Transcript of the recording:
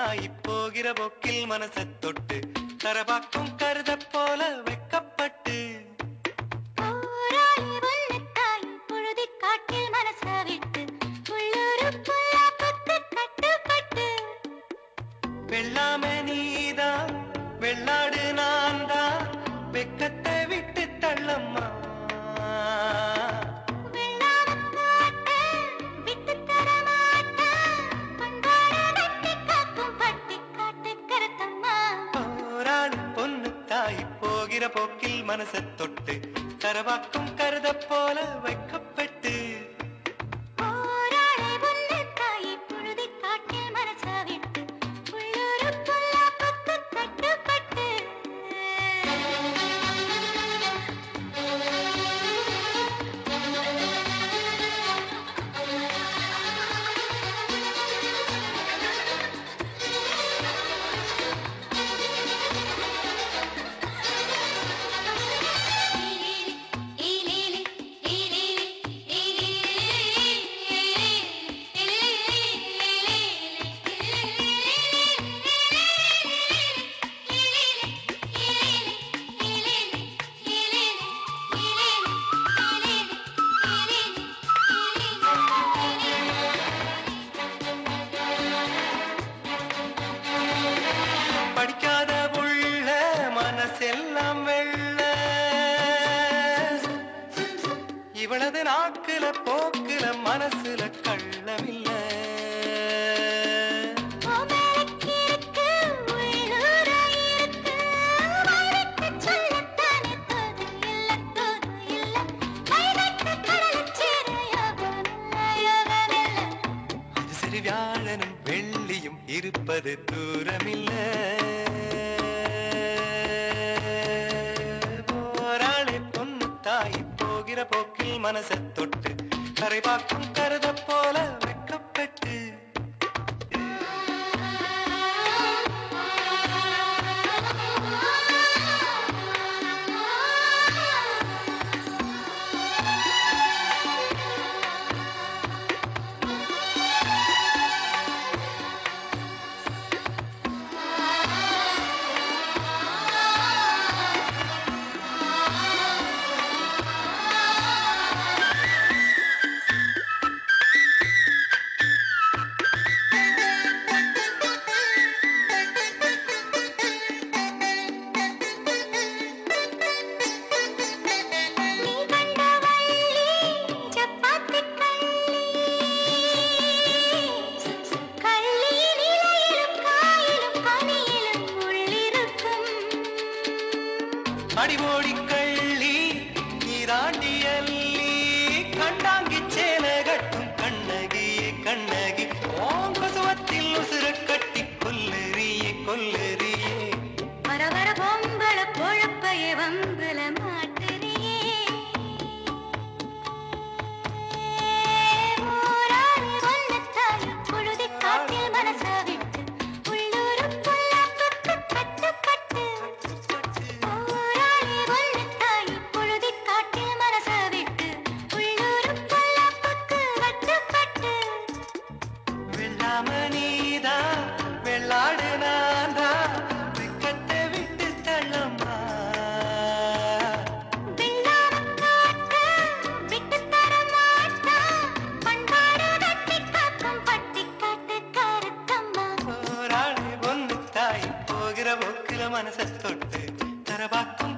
தாய் போகிற போக்கில் மனச தொட்டு கரபாக்கும் கருத போல வெக்கப்பட்டு போராளி வண்ணத்தாய் பொழுதிக் காட்டில் மனச விட்டு உள்ளூரு பொல்லாப்புக்கு கட்டுப்பட்டு வெள்ளாம நீதான் வெள்ளாடு நான் தான் வெக்கத்தை விட்டு தள்ளம்மா வெள்ளாமக் காட்டு விட்டுத் தர மாட்டேன். பண்பாட வெட்டிக் காக்கும் பட்டிக் காட்டு கருத்தம்மா. போராளி பொண்ணு தாய் போகிற போக்கில் மனச தொட்டு கரபாக்கும் கருத போல வைக்கப்பட்டு போராளி வண்ணத்தாய் பொழுதிக் காட்டில் மனச விட்டு உள்ளூரு பொல்லாப்புக்கு கட்டுப்பட்டு படிக்காத உள்ள மனசெல்லாம் வெள்ள இவளது நாக்குல போக்குல மனசுல கள்ளமில்ல கோமலக்கிற்கு உள்ளூராயிருக்கு வாய்விட்டுச் சொல்லத்தானே தோது இல்ல தோது இல்ல கைதட்டு கடலைச் சேர யோகமில்ல யோகமில்ல அது சரி வியாழனும் வெள்ளியும் இருப்பது தூரமில்ல போராளி பொண்ணு தாய் போகிற போக்கில் மனச தொட்டு கரை பார்க்கும் கருத போல வெக்கப்பட்டு நீ கண்ட வள்ளி சப்பாத்தி கள்ளி கள்ளியின் இலையிலும் காயிலும் கனியிலும் உள்ளிருக்கும் அடிவோடி கள்ளி நீராண்டி அள்ளி கண்டாங்கி சேல கட்டும் கண்ணகியே கண்ணகி ஓங்கசுவத்தில் உசுர கட்டி கொல்லறியே கொல்லறியே வர வர பொம்பள பொழப்பைய வம்புல மாட்டுறியே ஊராளி வண்ணத்தாய் பொழுதிக் காட்டில் மனச விட்டு உள்ளூரு பொல்லாப்புக்கு கட்டுப்பட்டு ஊராளி வண்ணத்தாய் பொழுதிக் காட்டில் மனச விட்டு உள்ளூரு பொல்லாப்புக்கு கட்டுப்பட்டு வெள்ளாம நீதா வெள்ளாடு நான்தா வெக்கத்தை விட்டு தள்ளம்மா வெள்ளாமக் காட்டு விட்டுத் தர மாட்டேன். பண்பாடு வெட்டிக் காக்கும் பட்டிக் காட்டு கருத்தம்மா. போராளி பொண்ணு தாய் போகிற போக்கில மனச தொட்டு தரபாக்கும்